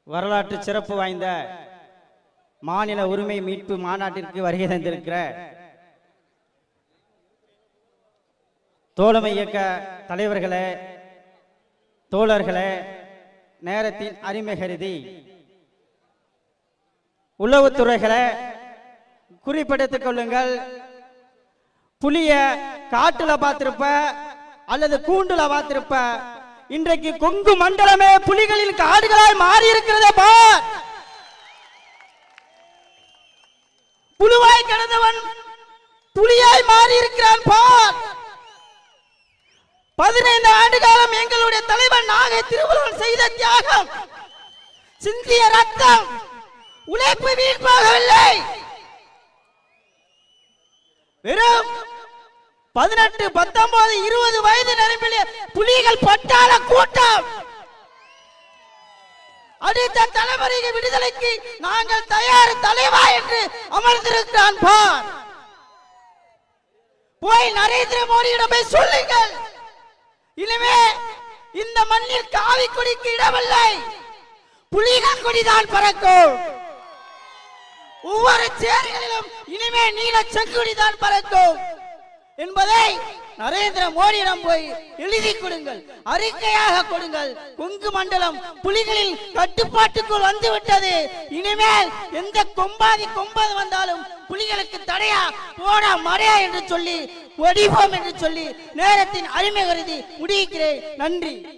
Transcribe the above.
வரலாற்று சிறப்பு வாய்ந்த மாநில உரிமை மீட்பு மாநாட்டிற்கு வருகை தந்திருக்கிற தோழமை இயக்க தலைவர்களே தோழர்களே நேரத்தின் அருமை கருதி உளவுத்துறைகளை குறிப்பிடுத்திக் கொள்ளுங்கள் புலிய காட்டுல பார்த்திருப்ப அல்லது கூண்டுல பார்த்திருப்ப இன்றைக்கு கொங்கு மண்டலமே புலிகளின் காடுகளாய் மாறி இருக்கிறதே பார் புழுவாய் கிடந்தவன் புலியாய் மாறி இருக்கிறான் பார் பதினைந்து ஆண்டு காலம் எங்களுடைய தலைவன் நாகை திருவள்ளுவர் செய்த தியாகம் சிந்திய ரத்தம் உழைப்பு வீண் போகவில்லை வெறும் பதினெட்டு பத்தொன்பது இருபது வயது நிரம்பிய புலிகள் பட்டாள கூட்டம் அடுத்த தலைமுறைக்கு விடுதலைக்கு நாங்கள் தயார் தலைவா என்று அமர்ந்திருக்கிறான் பார் போய் நரேந்திர மோடியிடம் போய் சொல்லுங்கள் இனிமே இந்த மண்ணில் காவி கொடிக்கு இடமில்லை புலிகள் கொடிதான் பறக்கும் ஒவ்வொரு சேரிகளிலும் இனிமே நீல செங்குடி தான் பறக்கும் என்பதை நரேந்திர மோடியிடம் போய் எழுதி கொடுங்கள் அறிக்கையாக கொடுங்கள் கொங்கு மண்டலம் புலிகளின் கட்டுப்பாட்டுக்குள் வந்து விட்டது இனிமேல் எந்த கொம்பாதி கொம்பாது வந்தாலும் புலிகளுக்கு தடையா போடா மடையா என்று சொல்லி ஒடிவோம் என்று சொல்லி நேரத்தின் அருமை கருதி முடிக்கிறேன் நன்றி